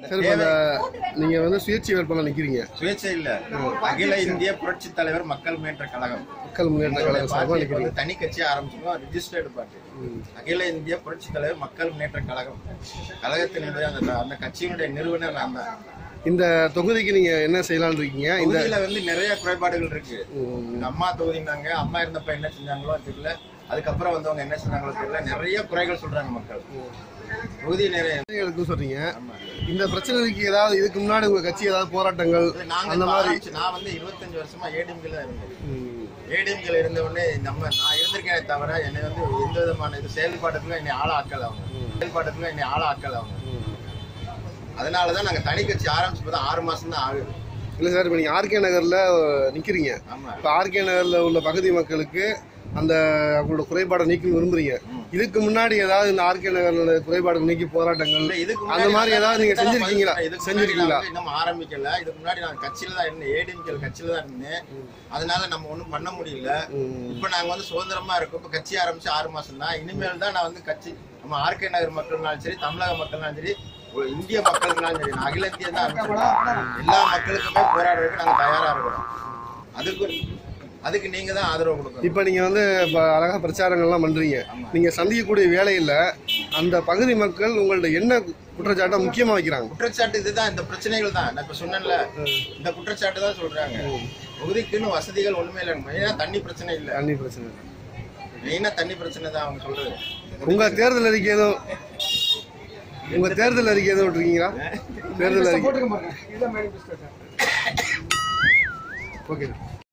சரி இப்ப இந்த நீங்க வந்து சுயேட்சை வேட்பாளர் நிக்கிறீங்க சுயேட்சை இல்ல அகில இந்திய புரட்சி தலைவர் மக்கள் முன்னேற்ற கழகம் மக்கள் முன்னேற்ற கழக சார்பாக பார்ட்டி நிக்கிறீங்க வந்து தனி கட்சி ஆரம்பிச்சிருக்கோம் ரிஜிஸ்டர்டு பார்ட்டி அகில இந்திய புரட்சி தலைவர் மக்கள் முன்னேற்ற கழகம் கழகத்தினுடைய அந்த அந்த கட்சியினுடைய நிறுவனர் நான் தான் இந்த தொகுதிக்கு நீங்க என்ன செய்யலாம்னு இருக்கீங்க இந்த தொகுதியில வந்து நிறைய குறைபாடுகள் இருக்கு இந்த அம்மா தொகுதினாங்க அம்மா இருந்தப்ப என்ன செஞ்சாங்களோ தெரியல அதுக்கப்புறம் வந்தவங்க என்ன செஞ்சாங்களோ தெரியல நிறைய குறைகள் சொல்றாங்க மக்கள் தொகுதி நிறைய இருக்கு சொல்றீங்க இந்த பிரச்சனைக்கு ஏதாவது இதுக்கு முன்னாடி உங்க கட்சி ஏதாவது போராட்டங்கள் நாங்க அந்த இப்ப மாதிரி ஆரம்பிச்சு- நான் வந்து இருபத்தஞ்சு வருஷமா ஏடிஎம்கில தான் இருந்தேன் ம். ஏடிஎம்கில இருந்த உடனே நம்ம நான் இருந்திருக்கேனே தவிர என்னை வந்து எந்த விதமான இது செயல்பாட்டுக்குள்ள என்னை ஆள ஆக்கல அவங்க செயல்பாட்டுக்குள்ள என்னை ஆள ஆக்கல அவங்க அதனாலதான் நாங்க தனி கட்சி ஆரம்பிச்சு பார்த்தா ஆறு மாசம் தான் ஆகுது இல்ல சார் இப்ப நீங்க ஆர்கே நகர்ல நிக்கிறீங்க ஆமா இப்ப ஆர்கே நகர்ல உள்ள பகுதி மக்களுக்கு அந்த அவங்களோட குறைபாடை நீக்க விரும்புறீங்க இதுக்கு முன்னாடி ஏதாவது இந்த ஆர்கே நகர்ல குறைபாடு நீக்கி போராட்டங்கள் இல்ல, இதுக்கு அந்த முன்னாடி மாதிரி ஏதாவது நீங்க நான் செஞ்சிருக்கீங்களா? இதுக்கு முன்னாடி செஞ்சிருக்கீங்களா? நான் வந்து இன்னும் ஆரம்பிக்கல இதுக்கு முன்னாடி நான் கட்சியில தான் இருந்தேன் ஏடிஎம்கே கட்சியில தான் இருந்தேன் அதனால நம்ம ஒண்ணும் பண்ண முடியல ம். இப்ப நாங்க வந்து சுதந்திரமா இருக்கோம் இப்ப கட்சி ஆரம்பிச்சு ஆறு மாசம் தான் இனிமேல் தான் நான் வந்து கட்சி நம்ம ஆர்கே நகர் மக்கள்னாலும் சரி தமிழக மக்கள்னாலும் சரி ஒரு இந்திய மக்களுக்குனாலும் சரி நான் அகில இந்திய தான் ஆரம்பிச்சிருக்கேன். எல்லா மக்களுக்குமே போராடுறதுக்கு நாங்க தயாரா இருக்கிறோம் அதுக்கு அதுக்கு நீங்க தான் ஆதரவு கொடுக்கணும் இப்ப நீங்க வந்து இப்ப அழகா பிரச்சாரங்கள்லாம் பண்றீங்க நீங்க சந்திக்கக்கூடிய வேலையில அந்த பகுதி மக்கள் உங்கள்ட்ட என்ன குற்றச்சாட்டை முக்கியமா வைக்கிறாங்க குற்றச்சாட்டு இதுதான் இந்த பிரச்சனைகள் தான் நான் இப்ப சொன்னேன்ல இந்த குற்றச்சாட்டு தான் சொல்றாங்க தொகுதிக்குன்னு வசதிகள் ஒண்ணுமே இல்லை மெயினா தண்ணி பிரச்சனை இல்ல தண்ணி பிரச்சனை மெயினா தண்ணி பிரச்சனை தான் அவங்க சொல்றது உங்க தேர்தல் அறிக்கை எதுவும் உங்க தேர்தல் அறிக்கை எதுவும் விட்டுருக்கீங்களா தேர்தல் அறிக்கை ஓகே